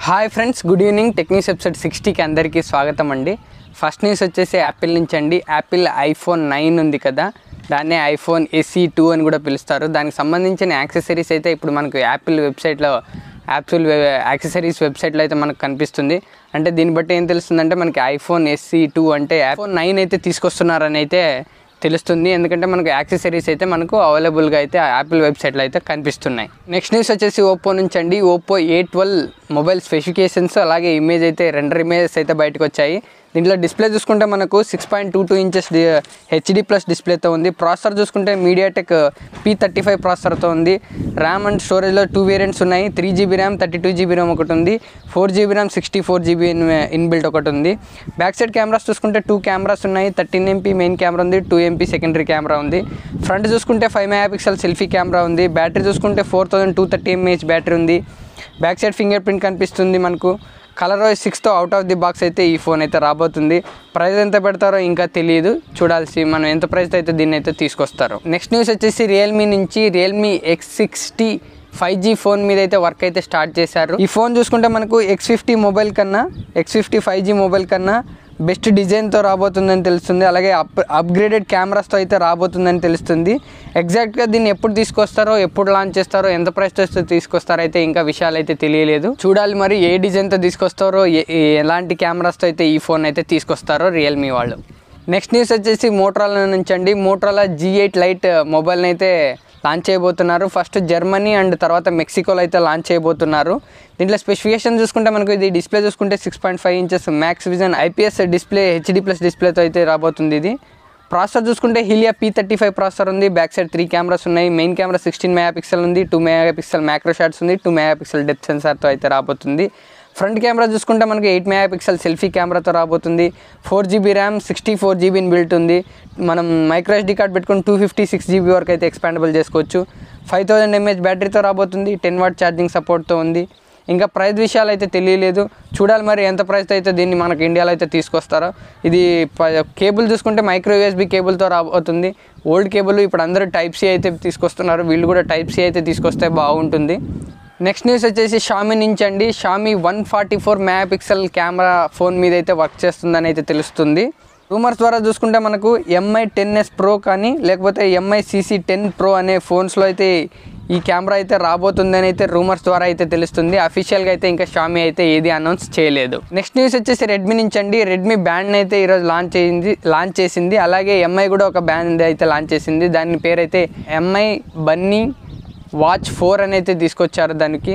hi friends good evening techniques episode సిక్స్టీకి అందరికీ స్వాగతం అండి ఫస్ట్ న్యూస్ వచ్చేసి యాపిల్ నుంచి అండి యాపిల్ ఐఫోన్ నైన్ ఉంది కదా దాన్నే ఐఫోన్ ఎస్ఈ టూ అని కూడా పిలుస్తారు దానికి సంబంధించిన యాక్సెసరీస్ అయితే ఇప్పుడు మనకు యాపిల్ వెబ్సైట్లో యాపిల్ యాక్సెసరీస్ వెబ్సైట్లో అయితే మనకు కనిపిస్తుంది అంటే దీన్ని బట్టి ఏం తెలుస్తుందంటే మనకి ఐఫోన్ ఎస్ఈ టూ అంటే ఐఫోన్ నైన్ అయితే తీసుకొస్తున్నారని అయితే తెలుస్తుంది ఎందుకంటే మనకు యాక్సెసరీస్ అయితే మనకు అవైలబుల్గా అయితే యాపిల్ వెబ్సైట్లో అయితే కనిపిస్తున్నాయి నెక్స్ట్ న్యూస్ వచ్చేసి ఓప్పో నుంచి అండి Oppo A twelve mobile specifications అలాగే ఇమేజ్ అయితే రెండర్ ఇమేజెస్ అయితే బయటకు వచ్చాయి దీంట్లో డిస్ప్లే చూసుకుంటే మనకు six point two two inches HD plus డిస్ప్లేతో ఉంది ప్రాసెసర్ చూసుకుంటే మీడియాటెక్ పీ థర్టీ ఫైవ్ ప్రాసెసర్తో ఉంది ర్యామ్ అండ్ స్టోరేజ్లో టూ వేరియంట్స్ ఉన్నాయి three GB RAM thirty two GB RAM ఒకటి ఉంది four GB RAM sixty four GB inbuilt ఒకటి ఉంది బ్యాక్ సైడ్ కెమెరాస్ చూసుకుంటే టూ కెమెరాస్ ఉన్నాయి థర్టీన్ ఎంపీ మెయిన్ కెమెరా ఉంది టూ ఎంపీ సెకండరీ కెమెరా ఉంది ఫ్రంట్ చూసుకుంటే five megapixel selfie camera ఉంది బ్యాటరీ చూసుకుంటే four thousand two thirty mAh battery ఉంది బ్యాక్ సైడ్ ఫింగర్ ప్రింట్ కనిపిస్తుంది మనకు కలర్ వైజ్ సిక్స్తో అవుట్ ఆఫ్ ది బాక్స్ అయితే ఈ ఫోన్ అయితే రాబోతుంది ప్రైస్ ఎంత పెడతారో ఇంకా తెలియదు చూడాల్సి మనం ఎంత ప్రైస్ అయితే దీన్ని అయితే తీసుకొస్తారో నెక్స్ట్ న్యూస్ వచ్చేసి రియల్మీ నుంచి Realme X sixty five G phone మీద అయితే వర్క్ అయితే స్టార్ట్ చేశారు ఈ ఫోన్ చూసుకుంటే మనకు ఎక్స్ ఫిఫ్టీ మొబైల్ కన్నా X fifty five G mobile కన్నా బెస్ట్ డిజైన్తో రాబోతుందని తెలుస్తుంది అలాగే అప్ అప్గ్రేడెడ్ కెమెరాస్తో అయితే రాబోతుందని తెలుస్తుంది ఎగ్జాక్ట్గా దీన్ని ఎప్పుడు తీసుకొస్తారో ఎప్పుడు లాంచ్ చేస్తారో ఎంత ప్రైస్తో తీసుకొస్తారో అయితే ఇంకా విషయాలు అయితే తెలియలేదు చూడాలి మరి ఏ డిజైన్తో తీసుకొస్తారో ఏ- ఏ- ఎలాంటి కెమెరాస్తో అయితే ఈ ఫోన్ అయితే తీసుకొస్తారో రియల్మీ వాళ్ళు నెక్స్ట్ న్యూస్ వచ్చేసి మోట్రాలా నుంచి అండి మోట్రాలా జీ ఎయిట్ లైట్ మొబైల్ని అయితే లాంచ్ చేయబోతున్నారు ఫస్ట్ జర్మనీ అండ్ తర్వాత మెక్సికోలో అయితే లాంచ్ చేయబోతున్నారు దీంట్లో స్పెసిఫికేషన్ చూసుకుంటే మనకు ఇది డిస్ప్లే చూసుకుంటే six point five inches max vision IPS display HD plus డిస్ప్లేతో అయితే రాబోతుంది ఇది ప్రాసెసర్ చూసుకుంటే Helio P thirty five processor ఉంది బ్యాక్ సైడ్ త్రీ కెమెరాస్ ఉన్నాయి main camera sixteen megapixel ఉంది two megapixel macro shots ఉంది టూ మెగా పిక్సెల్ డెప్త్ సెన్సార్తో అయితే రాబోతుంది ఫ్రంట్ కెమెరా చూసుకుంటే మనకి ఎయిట్ మెగా పిక్సెల్ సెల్ఫీ కెమెరాతో రాబోతుంది four GB RAM sixty four GB built ఉంది మనం మైక్రో ఎస్డి కార్డ్ పెట్టుకుని టూ ఫిఫ్టీ సిక్స్ జీబీ వరకు అయితే ఎక్స్పాండబుల్ చేసుకోవచ్చు ఫైవ్ థౌసండ్ ఎంఏహెచ్ బ్యాటరీతో రాబోతుంది టెన్ వాట్ ఛార్జింగ్ సపోర్ట్తో ఉంది ఇంకా ప్రైస్ విషయాలు అయితే తెలియలేదు చూడాలి మరి ఎంత ప్రైస్ అయితే దీన్ని మనకి ఇండియాలో అయితే తీసుకొస్తారో ఇది ప- కేబుల్ చూసుకుంటే మైక్రో యూఎస్బి కేబుల్తో రాబోతుంది ఓల్డ్ కేబుల్ ఇప్పుడు అందరూ టైప్ సి అయితే తీసుకొస్తున్నారు వీళ్ళు కూడా టైప్ సి అయితే తీసుకొస్తే బాగుంటుంది నెక్స్ట్ న్యూస్ వచ్చేసి షామీ నుంచి అండి Xiaomi one forty four megapixel camera phone మీద అయితే వర్క్ చేస్తుందని అయితే తెలుస్తుంది రూమర్స్ ద్వారా చూసుకుంటే మనకు ఎంఐ టెన్ ఎస్ ప్రో కానీ లేకపోతే ఎంఐ సిసి టెన్ ప్రో అనే ఫోన్స్లో అయితే ఈ కెమెరా అయితే రాబోతుందని అయితే రూమర్స్ ద్వారా అయితే తెలుస్తుంది అఫీషియల్గా అయితే ఇంకా షామీ అయితే ఏది అనౌన్స్ చేయలేదు నెక్స్ట్ న్యూస్ వచ్చేసి రెడ్మీ నుంచి అండి రెడ్మీ బ్యాండ్ అయితే ఈరోజు లాంచ్ అయింది లాంచ్ చేసింది అలాగే ఎంఐ కూడా ఒక బ్యాండ్ అయితే లాంచ్ చేసింది దాని పేరు అయితే ఎంఐ బన్నీ వాచ్ ఫోర్ అని అయితే తీసుకొచ్చారు దానికి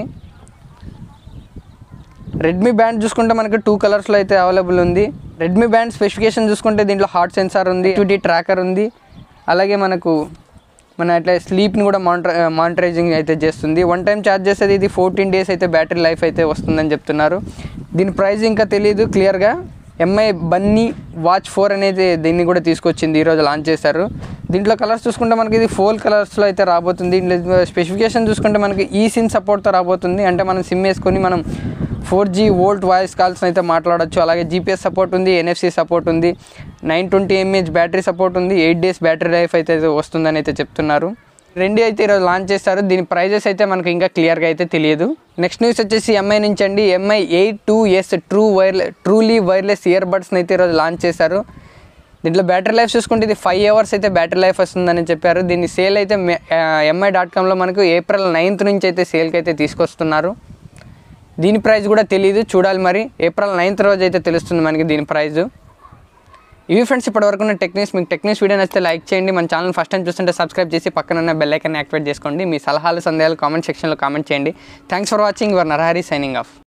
రెడ్మీ బ్యాండ్ చూసుకుంటే మనకి టూ కలర్స్లో అయితే అవైలబుల్ ఉంది రెడ్మీ బ్యాండ్ స్పెసిఫికేషన్ చూసుకుంటే దీంట్లో హార్ట్ సెన్సార్ ఉంది యాక్టివిటీ ట్రాకర్ ఉంది అలాగే మనకు మన అట్లా స్లీప్ని కూడా మానిటర్ మానిటరైజింగ్ అయితే చేస్తుంది వన్ టైం ఛార్జ్ చేసేది ఇది ఫోర్టీన్ డేస్ అయితే బ్యాటరీ లైఫ్ అయితే వస్తుందని చెప్తున్నారు దీని ప్రైస్ ఇంకా తెలియదు క్లియర్గా ఎంఐ బన్నీ వాచ్ ఫోర్ అనేది దీన్ని కూడా తీసుకొచ్చింది ఈరోజు లాంచ్ చేశారు దీంట్లో కలర్స్ చూసుకుంటే మనకి ఇది ఫోర్ కలర్స్లో అయితే రాబోతుంది దీంట్లో స్పెసిఫికేషన్ చూసుకుంటే మనకి ఈ సిమ్ సపోర్ట్తో రాబోతుంది అంటే మనం సిమ్ వేసుకొని మనం four G VoLTE voice calls అయితే మాట్లాడొచ్చు అలాగే జీపీఎస్ సపోర్ట్ ఉంది ఎన్ఎఫ్సి సపోర్ట్ ఉంది nine twenty mAh battery support ఉంది ఎయిట్ డేస్ బ్యాటరీ లైఫ్ అయితే వస్తుందని అయితే చెప్తున్నారు రెండు అయితే ఈరోజు లాంచ్ చేస్తారు దీని ప్రైజెస్ అయితే మనకు ఇంకా క్లియర్గా అయితే తెలియదు నెక్స్ట్ న్యూస్ వచ్చేసి ఎంఐ నుంచి అండి Mi eight two S true wireless truly wireless ear బడ్స్ని అయితే ఈరోజు లాంచ్ చేశారు దీంట్లో బ్యాటరీ లైఫ్ చూసుకుంటే ఇది ఫైవ్ అవర్స్ అయితే బ్యాటరీ లైఫ్ వస్తుందని చెప్పారు దీన్ని సేల్ అయితే ఎంఐ డాట్ కామ్లో మనకు ఏప్రిల్ నైన్త్ నుంచి అయితే సేల్కి అయితే తీసుకొస్తున్నారు దీని ప్రైస్ కూడా తెలియదు చూడాలి మరి ఏప్రిల్ నైన్త్ రోజు అయితే తెలుస్తుంది మనకి దీని ప్రైస్ ఇవి ఫ్రెండ్స్ ఇప్పటివరకు ఉన్న టెక్నిక్స్ మీకు టెక్నిక్స్ వీడియో నచ్చితే లైక్ చేయండి మన ఛానల్ ఫస్ట్ టైం చూస్తుంటే సబ్స్క్రైబ్ చేసి పక్కన ఉన్న బెల్ ఐకాన్ యాక్టివేట్ చేసుకోండి మీ సలహాలు సందేహాలు కామెంట్ సెక్షన్లో కామెంట్ చేయండి thanks for watching your Narahari signing of